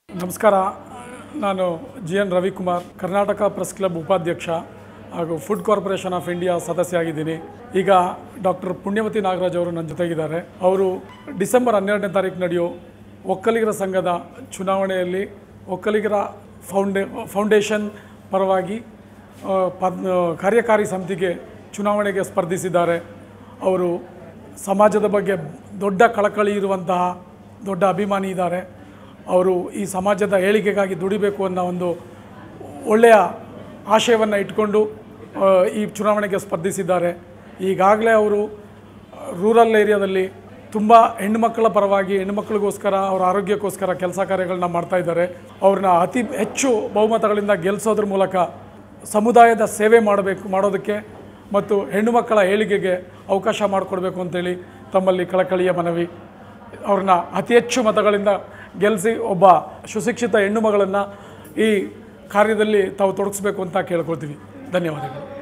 ನಮಸ್ಕಾರ ನಾನು G N Ravikumar Karnataka press club ಉಪಾಧ್ಯಕ್ಷ ಹಾಗೂ ಫುಡ್ ಕಾರ್ಪೊರೇಷನ್ ಆಫ್ ಇಂಡಿಯಾ ಸದಸ್ಯ ಆಗಿದ್ದೀನಿ ಈಗ ಡಾಕ್ಟರ್ ಪುಣ್ಯವತಿ ನಾಗರಾಜ್ ಅವರು ನನ್ನ ಜೊತೆಗಿದ್ದಾರೆ ಅವರು ಡಿಸೆಂಬರ್ ಹನ್ನೆರಡನೇ ತಾರೀಕು ನಡೆಯೋ ಒಕ್ಕಲಿಗರ ಸಂಘದ ಚುನಾವಣೆಯಲ್ಲಿ ಒಕ್ಕಲಿಗರ ಫೌಂಡೇ ಫೌಂಡೇಶನ್ ಪರವಾಗಿ ಆ, ಪದ್ ಕಾರ್ಯಕಾರಿ ಸಮಿತಿಗೆ ಚುನಾವಣೆಗೆ ಸ್ಪರ್ಧಿಸಿದ್ದಾರೆ ಅವರು ಸಮಾಜದ ಬಗ್ಗೆ ದೊಡ್ಡ ಕಳಕಳಿ ಇರುವಂತಹ ದೊಡ್ಡ ಅಭಿಮಾನಿ ಇದ್ದಾರೆ ಅವರು ಈ ಸಮಾಜದ ಏಳಿಗೆಗಾಗಿ ದುಡಿಬೇಕು ಅನ್ನೋ ಒಂದು ಒಳ್ಳೆಯ ಆಶಯವನ್ನು ಇಟ್ಕೊಂಡು ಆ, ಈ ಚುನಾವಣೆಗೆ ಸ್ಪರ್ಧಿಸಿದ್ದಾರೆ ಈಗಾಗಲೇ ಅವರು ರೂರಲ್ ಏರಿಯಾದಲ್ಲಿ ತುಂಬ ಹೆಣ್ಣುಮಕ್ಕಳ ಪರವಾಗಿ ಹೆಣ್ಣುಮಕ್ಕಳಿಗೋಸ್ಕರ ಅವರ ಆರೋಗ್ಯಕ್ಕೋಸ್ಕರ ಕೆಲಸ ಕಾರ್ಯಗಳನ್ನ ಮಾಡ್ತಾ ಇದ್ದಾರೆ ಅವ್ರನ್ನ ಅತಿ ಹೆಚ್ಚು ಬಹುಮತಗಳಿಂದ ಗೆಲ್ಲಿಸೋದ್ರ ಮೂಲಕ ಸಮುದಾಯದ ಸೇವೆ ಮಾಡಬೇಕು ಮಾಡೋದಕ್ಕೆ ಮತ್ತು ಹೆಣ್ಣುಮಕ್ಕಳ ಏಳಿಗೆಗೆ ಅವಕಾಶ ಮಾಡಿಕೊಡ್ಬೇಕು ಅಂತೇಳಿ ತಮ್ಮಲ್ಲಿ ಕಳಕಳಿಯ ಮನವಿ ಅವ್ರನ್ನ ಅತಿ ಹೆಚ್ಚು ಮತಗಳಿಂದ ಗೆಲ್ಲಿಸಿ ಒಬ್ಬ ಸುಶಿಕ್ಷಿತ ಹೆಣ್ಣು ಮಗಳನ್ನು ಈ ಕಾರ್ಯದಲ್ಲಿ ತಾವು ತೊಡಗಿಸ್ಬೇಕು ಅಂತ ಕೇಳ್ಕೊಳ್ತೀವಿ ಧನ್ಯವಾದಗಳು